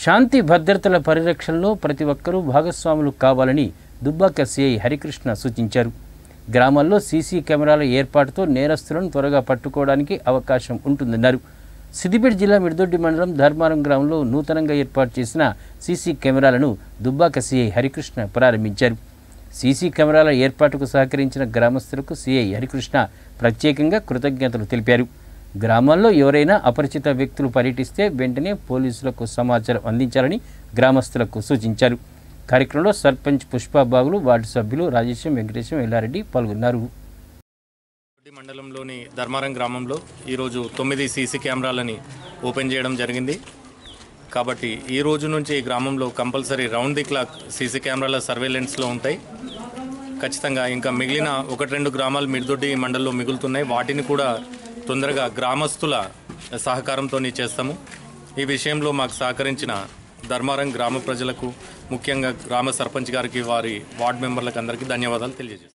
శాంతి భద్రతల పరిరక్షణలో ప్రతి ఒక్కరూ భాగస్వాములు కావాలని దుబ్బాక సిఐ హరికృష్ణ సూచించారు గ్రామాల్లో సీసీ కెమెరాల ఏర్పాటుతో నేరస్తులను త్వరగా పట్టుకోవడానికి అవకాశం ఉంటుందన్నారు సిద్దిపేట జిల్లా మిడిదొడ్డి మండలం ధర్మారం గ్రామంలో నూతనంగా ఏర్పాటు చేసిన సీసీ కెమెరాలను దుబ్బాక సిఐ హరికృష్ణ ప్రారంభించారు సీసీ కెమెరాల ఏర్పాటుకు సహకరించిన గ్రామస్తులకు సిఐ హరికృష్ణ ప్రత్యేకంగా కృతజ్ఞతలు తెలిపారు గ్రామాల్లో ఎవరైనా అపరిచిత వ్యక్తులు పర్యటిస్తే వెంటనే పోలీసులకు సమాచారం అందించాలని గ్రామస్తులకు సూచించారు కార్యక్రమంలో సర్పంచ్ పుష్పబాబులు వార్డు సభ్యులు రాజేశం వెంకటేశం ఎల్లారెడ్డి పాల్గొన్నారు రెడ్డి మండలంలోని ధర్మారం గ్రామంలో ఈరోజు తొమ్మిది సీసీ కెమెరాలని ఓపెన్ చేయడం జరిగింది కాబట్టి ఈ రోజు నుంచి ఈ గ్రామంలో compulsory round the clock CC కెమెరాల సర్వేలెన్స్లో ఉంటాయి ఖచ్చితంగా ఇంకా మిగిలిన ఒకటి రెండు గ్రామాలు మిడిదొడ్డి మండలంలో మిగులుతున్నాయి వాటిని కూడా తొందరగా గ్రామస్తుల సహకారంతో చేస్తాము ఈ విషయంలో మాకు సహకరించిన ధర్మారం గ్రామ ప్రజలకు ముఖ్యంగా గ్రామ సర్పంచ్ గారికి వారి వార్డు మెంబర్లకు అందరికీ ధన్యవాదాలు తెలియజేస్తాను